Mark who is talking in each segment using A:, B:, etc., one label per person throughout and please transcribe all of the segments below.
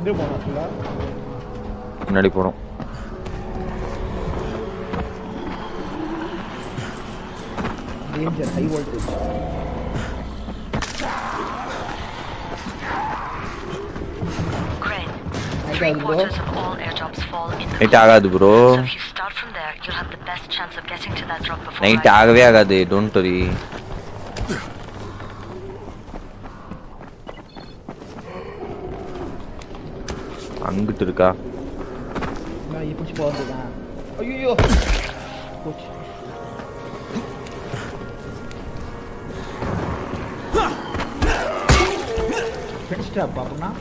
A: எங்கே போகணும் ஆக்சுவலாக
B: முன்னாடி போறோம்
A: danger high voltage
C: Crane.
A: I
C: Three
A: got it,
C: quarters of all airdrops fall in the
B: night ஆகாது bro
C: So if you start from there, you'll have the best chance of getting to that drop before
B: night
C: I...
B: ஆகவே ஆகாது don't worry அங்கிட்டு இருக்கா
A: நான் பிடிச்சி போகிறதுதான் ஐயோ போச்சு friends drop அப்படின்னா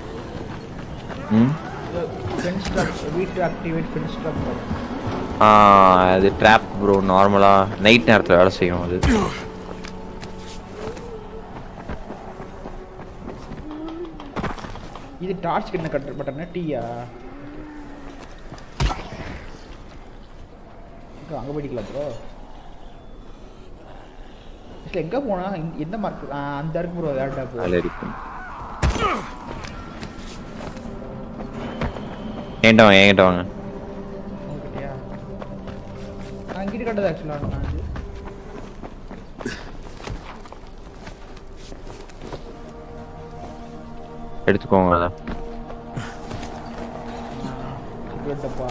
B: ம்
A: ஃப்ரெண்ட்ஸ் ட்ராப் வீட்டு ஆக்டிவேட் ஃப்ரெண்ட்ஸ் ட்ராப்
B: ஆ, அது ட்ராப் ப்ரோ நார்மலா நைட் நேரத்துல வேலை செய்யும் அது
A: இது டார்ச் என்ன கட்டுற பட்டனா டீயா அங்கே போயிட்டிக்கலாம் ப்ரோ இல்லை எங்கே போனா இங்க- எந்த மார்க் அந்த இருக்கு ப்ரோ வேர்டா ப்ரோ
B: வேலை இருக்கும் என்கிட்ட வாங்க என்கிட்ட வாங்க
A: உங்ககிட்டயா நான் இங்கிட்டு கட்டது ஆக்சுவலாக நான் இது
B: எடுத்துக்கோங்க அதை
A: கேட்டப்பா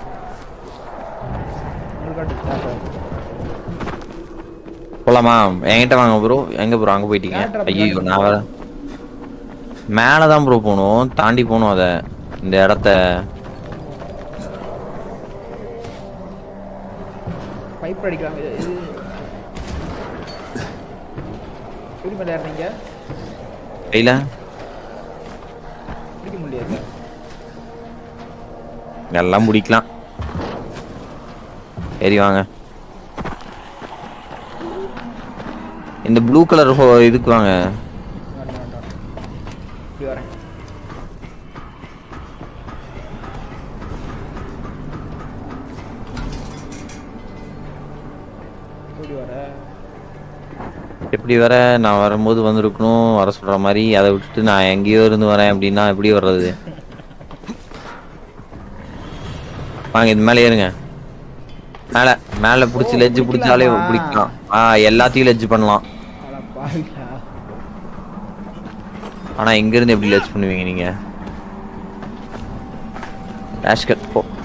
A: உங்களுக்கு தேவை
B: போலாமா என்கிட்ட வாங்க ப்ரோ எங்க ப்ரோ அங்க போயிட்டீங்க
A: ஏன் drop
B: ஐயோ
A: பண்ணல?
B: நான் வர மேலே தான் ப்ரோ போகணும் தாண்டி போகணும் அதை இந்த இடத்த
A: பைப் அடிக்கிறாங்க இது இது எப்படி மேலே ஏறினீங்க
B: கையில்
A: பிடிக்க முடியாது
B: எல்லாம் முடிக்கலாம் சரி வாங்க இந்த ப்ளூ கலர் இதுக்கு வாங்க
A: வேண்டாம் வேண்டாம் இப்படி வரேன் எப்படி வர
B: எப்படி வர நான் வரும்போது வந்திருக்கணும் வர சொல்ற மாதிரி அதை விட்டுட்டு நான் எங்கேயோ இருந்து வரேன் அப்படின்னா எப்படி வர்றது வாங்க இது மேலே ஏறுங்க மேல மேல புடிச்சு
A: ஓ,
B: லெஜ் பிடிச்சாலே
A: பிடிக்கலாமா?
B: பிடிக்கலாம் ஆ எல்லாத்தையும் லெஜ் பண்ணலாம்
A: அட பாவிங்களா
B: ஆனா இங்க இருந்து எப்படி லெஜ் பண்ணுவீங்க நீங்க ராஷ்கட் போ